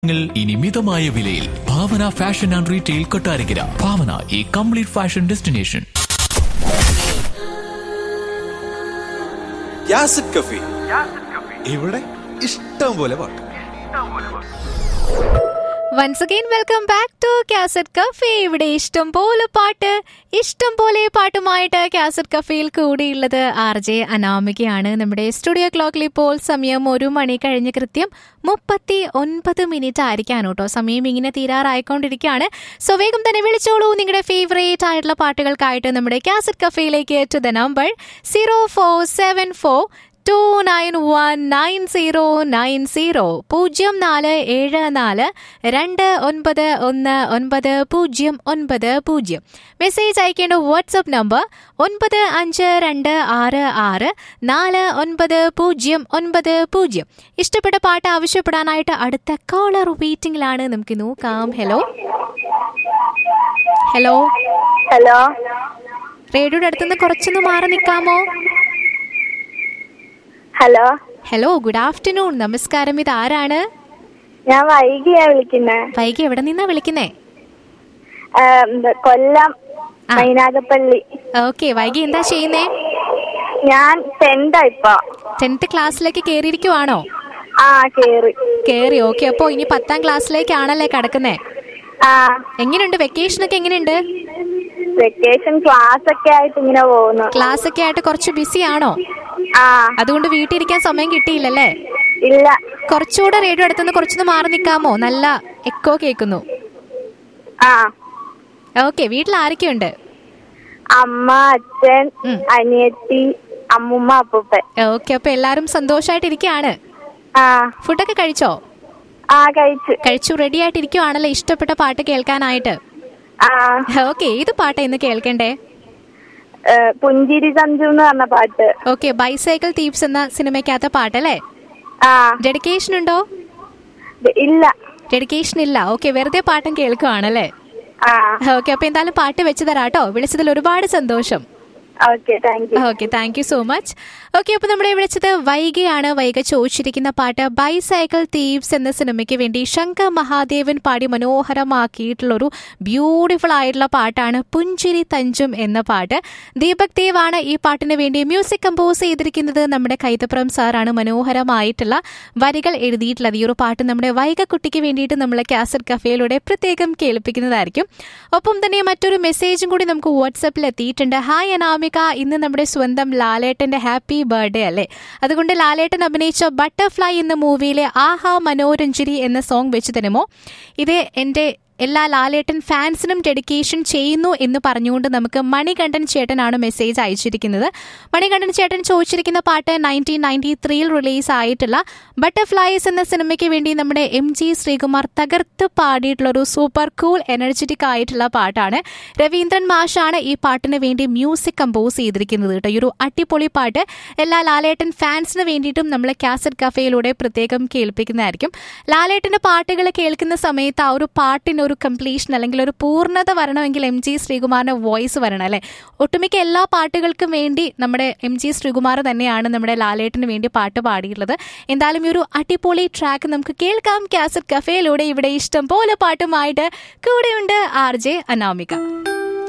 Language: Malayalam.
ങ്ങൾ ഇനി മിതമായ വിലയിൽ Bhavana fashion and retail Kottarakkara Bhavana ഈ കംപ്ലീറ്റ് ഫാഷൻ ഡെസ്റ്റിനേഷൻ യാസിഡ് കഫി ഇവിടെ ഇഷ്ടം പോലെ പാട്ട് once again welcome back to cassette cafe ഇവിടെ ഇഷ്ടം പോലെ പാട്ട് ഇഷ്ടം പോലെ പാട്ടുമായിട്ട് കാസറ്റ് കഫേയിൽ കൂടിയുള്ളത് ആർ ജെ അനാമികയാണ് നമ്മുടെ സ്റ്റുഡിയോ ക്ലോക്കിൽ ഇപ്പോൾ സമയം ഒരു മണി കഴിഞ്ഞ് കൃത്യം മുപ്പത്തി ഒൻപത് മിനിറ്റ് ആയിരിക്കാണ് കേട്ടോ സമയം ഇങ്ങനെ തീരാറായിക്കൊണ്ടിരിക്കുകയാണ് സോ വേഗം തന്നെ വിളിച്ചോളൂ നിങ്ങളുടെ ഫേവറേറ്റ് ആയിട്ടുള്ള പാട്ടുകൾക്കായിട്ട് നമ്മുടെ കാസറ്റ് കഫേയിലേക്ക് to the number zero four seven four two nine one nine zero nine zero പൂജ്യം നാല് ഏഴ് നാല് രണ്ട് ഒൻപത് ഒന്ന് ഒൻപത് പൂജ്യം ഒൻപത് പൂജ്യം മെസ്സേജ് അയക്കേണ്ട വാട്സപ്പ് നമ്പർ ഒൻപത് അഞ്ച് രണ്ട് ആറ് ആറ് നാല് ഒൻപത് പൂജ്യം ഒൻപത് പൂജ്യം ഇഷ്ടപ്പെട്ട പാട്ട് ആവശ്യപ്പെടാനായിട്ട് അടുത്ത കോളർ വെയിറ്റിംഗിലാണ് നമുക്ക് നോക്കാം ഹലോ ഹലോ ഹലോ റേഡിയോയുടെ അടുത്തുനിന്ന് കുറച്ചൊന്ന് മാറി നിൽക്കാമോ ഹലോ ഹലോ ഗുഡ് ആഫ്റ്റർനൂൺ നമസ്കാരം ഇത് ആരാണ് ഞാൻ വൈകിയാ വിളിക്കുന്നേ വൈകി എവിടെ നിന്നാ വിളിക്കുന്നേ കൊല്ലം ആ. മൈനാഗപ്പള്ളി ഓക്കെ വൈകി എന്താ ചെയ്യുന്നേ ഞാൻ ടെൻത്താ ഇപ്പൊ ടെൻത്ത് ക്ലാസ്സിലേക്ക് കേറിയിരിക്കുവാണോ ആ കേറി കേറി ഓക്കെ അപ്പോ ഇനി പത്താം ക്ലാസ്സിലേക്കാണല്ലേ കടക്കുന്നേ ആ എങ്ങനെയുണ്ട് വെക്കേഷൻ ഒക്കെ എങ്ങനെയുണ്ട് വെക്കേഷൻ ക്ലാസ് ഒക്കെ ആയിട്ട് ഇങ്ങനെ പോകുന്നു ക്ലാസ് ഒക്കെ ആയിട്ട് കുറച്ച് ബിസി ആണോ ആ അതുകൊണ്ട് വീട്ടിൽ ഇരിക്കാൻ സമയം കിട്ടിയില്ലല്ലേ ഇല്ല കുറച്ചുകൂടെ റേഡിയോ അടുത്തുനിന്ന് കുറച്ചൊന്ന് മാറി നിൽക്കാമോ നല്ല എക്കോ കേൾക്കുന്നു ആ ഓക്കെ വീട്ടിൽ ആരൊക്കെയുണ്ട് അമ്മ അച്ഛൻ ഉം. അനിയത്തി അമ്മുമ്മ അപ്പൂപ്പൻ ഓക്കെ അപ്പൊ എല്ലാരും സന്തോഷമായിട്ടിരിക്കുകയാണ് ആ ഫുഡൊക്കെ കഴിച്ചോ ആ കഴിച്ചു കഴിച്ചു റെഡി ആയിട്ടിരിക്കുവാണല്ലോ ഇഷ്ടപ്പെട്ട പാട്ട് കേൾക്കാനായിട്ട് ആ ഓക്കെ ഏത് പാട്ടാ ഇന്ന് കേൾക്കണ്ടേ ഏ, പുഞ്ചിരി സഞ്ജു എന്ന് പറഞ്ഞ പാട്ട് ഓക്കെ ബൈസൈക്കിൾ തീപ്സ് എന്ന സിനിമയ്ക്കകത്ത പാട്ടല്ലേ ആ ഡെഡിക്കേഷൻ ഉണ്ടോ ഇത് ഇല്ല ഡെഡിക്കേഷൻ ഇല്ല ഓക്കെ വെറുതെ പാട്ടും കേൾക്കുവാണല്ലേ ആ ഓക്കെ അപ്പൊ എന്തായാലും പാട്ട് വെച്ച് തരാട്ടോ വിളിച്ചതിൽ ഒരുപാട് സന്തോഷം okay thank you okay thank you so much okay അപ്പൊ നമ്മളെ വിളിച്ചത് വൈകിയാണ് വൈക ചോദിച്ചിരിക്കുന്ന പാട്ട് ബൈസൈക്കിൾ തീവ്സ് എന്ന സിനിമയ്ക്ക് വേണ്ടി ശങ്കർ മഹാദേവൻ പാടി മനോഹരമാക്കിയിട്ടുള്ള ഒരു ബ്യൂട്ടിഫുൾ ആയിട്ടുള്ള പാട്ടാണ് പുഞ്ചിരി തഞ്ചും എന്ന പാട്ട് ദീപക് ദേവ് ആണ് ഈ പാട്ടിന് വേണ്ടി മ്യൂസിക് കമ്പോസ് ചെയ്തിരിക്കുന്നത് നമ്മുടെ കൈതപ്രം സാറാണ് മനോഹരമായിട്ടുള്ള വരികൾ എഴുതിയിട്ടുള്ളത് ഈ ഒരു പാട്ട് നമ്മുടെ വൈക കുട്ടിക്ക് വേണ്ടിയിട്ട് നമ്മൾ കാസറ്റ് കഫേയിലൂടെ പ്രത്യേകം കേൾപ്പിക്കുന്നതായിരിക്കും ഒപ്പം തന്നെ മറ്റൊരു മെസ്സേജും കൂടി നമുക്ക് വാട്സപ്പിൽ എത്തിയിട്ടുണ്ട് ഹായ് അനാമിക ഇന്ന് നമ്മുടെ സ്വന്തം ലാലേട്ടന്റെ ഹാപ്പി ബർത്ത്ഡേ അല്ലേ അതുകൊണ്ട് ലാലേട്ടൻ അഭിനയിച്ച ബട്ടർഫ്ലൈ എന്ന മൂവിയിലെ ആഹാ മനോരഞ്ജരി എന്ന സോങ് വെച്ച് തരുമോ ഇത് എൻ്റെ എല്ലാ ലാലേട്ടൻ ഫാൻസിനും ഡെഡിക്കേഷൻ ചെയ്യുന്നു എന്ന് പറഞ്ഞുകൊണ്ട് നമുക്ക് മണികണ്ഠൻ ചേട്ടനാണ് മെസ്സേജ് അയച്ചിരിക്കുന്നത് മണികണ്ഠൻ ചേട്ടൻ ചോദിച്ചിരിക്കുന്ന പാട്ട് നയൻറ്റീൻ നയൻറ്റി ത്രീയിൽ റിലീസ് ആയിട്ടുള്ള ബട്ടർഫ്ലൈസ് എന്ന സിനിമയ്ക്ക് വേണ്ടി നമ്മുടെ എം ജി ശ്രീകുമാർ തകർത്ത് പാടിയിട്ടുള്ള ഒരു സൂപ്പർ കൂൾ എനർജറ്റിക് ആയിട്ടുള്ള പാട്ടാണ് രവീന്ദ്രൻ മാഷാണ് ഈ പാട്ടിന് വേണ്ടി മ്യൂസിക് കമ്പോസ് ചെയ്തിരിക്കുന്നത് കേട്ടോ ഈ ഒരു അടിപൊളി പാട്ട് എല്ലാ ലാലേട്ടൻ ഫാൻസിന് വേണ്ടിയിട്ടും നമ്മൾ കാസറ്റ് കഫേയിലൂടെ പ്രത്യേകം കേൾപ്പിക്കുന്നതായിരിക്കും ലാലേട്ടന്റെ പാട്ടുകൾ കേൾക്കുന്ന സമയത്ത് ആ ഒരു പാട്ടിന് ഒരു കംപ്ലീഷൻ അല്ലെങ്കിൽ ഒരു പൂർണ്ണത വരണമെങ്കിൽ എം ജി ശ്രീകുമാറിന്റെ വോയിസ് വരണം അല്ലെ ഒട്ടുമിക്ക എല്ലാ പാട്ടുകൾക്കും വേണ്ടി നമ്മുടെ എം ജി ശ്രീകുമാർ തന്നെയാണ് നമ്മുടെ ലാലേട്ടന് വേണ്ടി പാട്ട് പാടിയിട്ടുള്ളത് എന്തായാലും ഈ ഒരു അടിപൊളി ട്രാക്ക് നമുക്ക് കേൾക്കാം കാസറ്റ് കഫേയിലൂടെ ഇവിടെ ഇഷ്ടം പോലെ പാട്ടുമായിട്ട് കൂടെയുണ്ട് ആർ ജെ അനാമിക